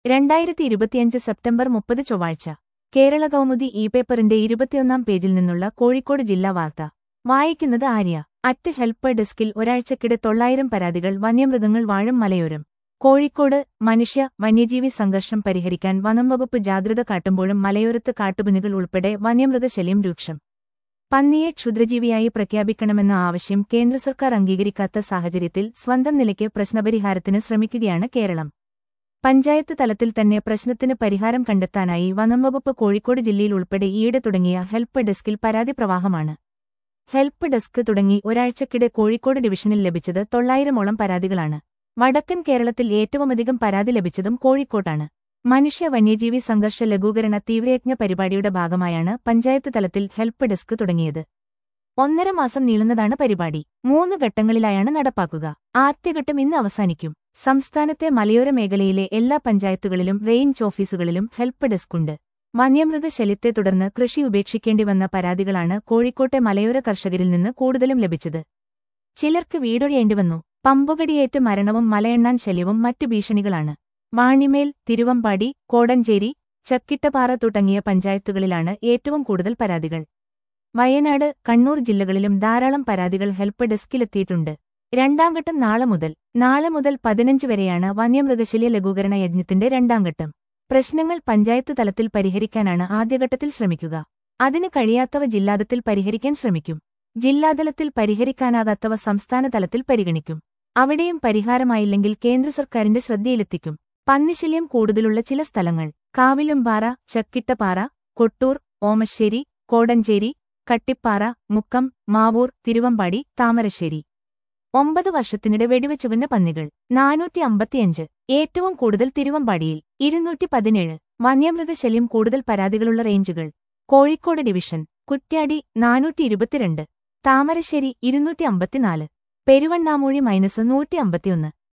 രണ്ടായിരത്തി ഇരുപത്തിയഞ്ച് സെപ്റ്റംബർ മുപ്പത് ചൊവ്വാഴ്ച കേരള കൗമുദി ഇ പേപ്പറിന്റെ ഇരുപത്തിയൊന്നാം പേജിൽ നിന്നുള്ള കോഴിക്കോട് ജില്ലാ വാർത്ത വായിക്കുന്നത് ആര്യ അറ്റ് ഹെൽപ്പ് ഡെസ്കിൽ ഒരാഴ്ചക്കിടെ തൊള്ളായിരം പരാതികൾ വന്യമൃഗങ്ങൾ വാഴും മലയോരം കോഴിക്കോട് മനുഷ്യ വന്യജീവി സംഘർഷം പരിഹരിക്കാൻ വനംവകുപ്പ് ജാഗ്രത കാട്ടുമ്പോഴും മലയോരത്ത് കാട്ടുപന്നികൾ ഉൾപ്പെടെ വന്യമൃഗശല്യം രൂക്ഷം പന്നിയെ ക്ഷുദ്രജീവിയായി പ്രഖ്യാപിക്കണമെന്ന ആവശ്യം കേന്ദ്ര സർക്കാർ അംഗീകരിക്കാത്ത സാഹചര്യത്തിൽ സ്വന്തം നിലയ്ക്ക് പ്രശ്നപരിഹാരത്തിന് ശ്രമിക്കുകയാണ് കേരളം പഞ്ചായത്ത് തലത്തിൽ തന്നെ പ്രശ്നത്തിന് പരിഹാരം കണ്ടെത്താനായി വനംവകുപ്പ് കോഴിക്കോട് ജില്ലയിൽ ഉൾപ്പെടെ ഈയിടെ തുടങ്ങിയ ഹെൽപ്പ് ഡെസ്കിൽ പരാതി പ്രവാഹമാണ് ഹെൽപ്പ് ഡെസ്ക് തുടങ്ങി ഒരാഴ്ചക്കിടെ കോഴിക്കോട് ഡിവിഷനിൽ ലഭിച്ചത് തൊള്ളായിരമോളം പരാതികളാണ് വടക്കൻ കേരളത്തിൽ ഏറ്റവുമധികം പരാതി ലഭിച്ചതും കോഴിക്കോട്ടാണ് മനുഷ്യ വന്യജീവി സംഘർഷ ലഘൂകരണ തീവ്രയജ്ഞ പരിപാടിയുടെ ഭാഗമായാണ് പഞ്ചായത്ത് തലത്തിൽ ഹെൽപ്പ് ഡെസ്ക് തുടങ്ങിയത് ഒന്നര മാസം നീളുന്നതാണ് പരിപാടി മൂന്ന് ഘട്ടങ്ങളിലായാണ് നടപ്പാക്കുക ആദ്യഘട്ടം ഇന്ന് അവസാനിക്കും സംസ്ഥാനത്തെ മലയോര മേഖലയിലെ എല്ലാ പഞ്ചായത്തുകളിലും റേഞ്ച് ഓഫീസുകളിലും ഹെൽപ്പ് ഡെസ്കുണ്ട് വന്യമൃഗശല്യത്തെ തുടർന്ന് കൃഷി ഉപേക്ഷിക്കേണ്ടി വന്ന പരാതികളാണ് കോഴിക്കോട്ടെ മലയോര കർഷകരിൽ നിന്ന് കൂടുതലും ലഭിച്ചത് ചിലർക്ക് വീടൊഴിയേണ്ടിവന്നു പമ്പുകടിയേറ്റ് മരണവും മലയെണ്ണാൻ ശല്യവും മറ്റു ഭീഷണികളാണ് വാണിമേൽ തിരുവമ്പാടി കോടഞ്ചേരി ചക്കിട്ടപ്പാറ തുടങ്ങിയ പഞ്ചായത്തുകളിലാണ് ഏറ്റവും കൂടുതൽ പരാതികൾ വയനാട് കണ്ണൂർ ജില്ലകളിലും ധാരാളം പരാതികൾ ഹെൽപ്പ് ഡെസ്കിലെത്തിയിട്ടുണ്ട് രണ്ടാം ഘട്ടം നാളെ മുതൽ നാളെ മുതൽ പതിനഞ്ച് വരെയാണ് വന്യമൃഗശല്യ ലഘൂകരണ യജ്ഞത്തിന്റെ രണ്ടാം ഘട്ടം പ്രശ്നങ്ങൾ പഞ്ചായത്ത് തലത്തിൽ പരിഹരിക്കാനാണ് ആദ്യഘട്ടത്തിൽ ശ്രമിക്കുക അതിന് കഴിയാത്തവ ജില്ലാതലത്തിൽ പരിഹരിക്കാൻ ശ്രമിക്കും ജില്ലാതലത്തിൽ പരിഹരിക്കാനാകാത്തവ സംസ്ഥാന തലത്തിൽ പരിഗണിക്കും അവിടെയും പരിഹാരമായില്ലെങ്കിൽ കേന്ദ്ര സർക്കാരിന്റെ ശ്രദ്ധയിലെത്തിക്കും പന്നിശല്യം കൂടുതലുള്ള ചില സ്ഥലങ്ങൾ കാവിലുംപാറ ചക്കിട്ടപ്പാറ കൊട്ടൂർ ഓമശ്ശേരി കോടഞ്ചേരി കട്ടിപ്പാറ മുക്കം മാവൂർ തിരുവമ്പാടി താമരശ്ശേരി ഒമ്പത് വർഷത്തിനിടെ വെടിവെച്ചുവന്ന പന്നികൾ നാനൂറ്റി അമ്പത്തിയഞ്ച് ഏറ്റവും കൂടുതൽ തിരുവമ്പാടിയിൽ ഇരുന്നൂറ്റി പതിനേഴ് വന്യമൃഗശല്യം കൂടുതൽ പരാതികളുള്ള റേഞ്ചുകൾ കോഴിക്കോട് ഡിവിഷൻ കുറ്റ്യാടി നാനൂറ്റി ഇരുപത്തിരണ്ട് താമരശ്ശേരി ഇരുന്നൂറ്റി അമ്പത്തിനാല് പെരുവണ്ണാമൂഴി മൈനസ് നൂറ്റി അമ്പത്തിയൊന്ന്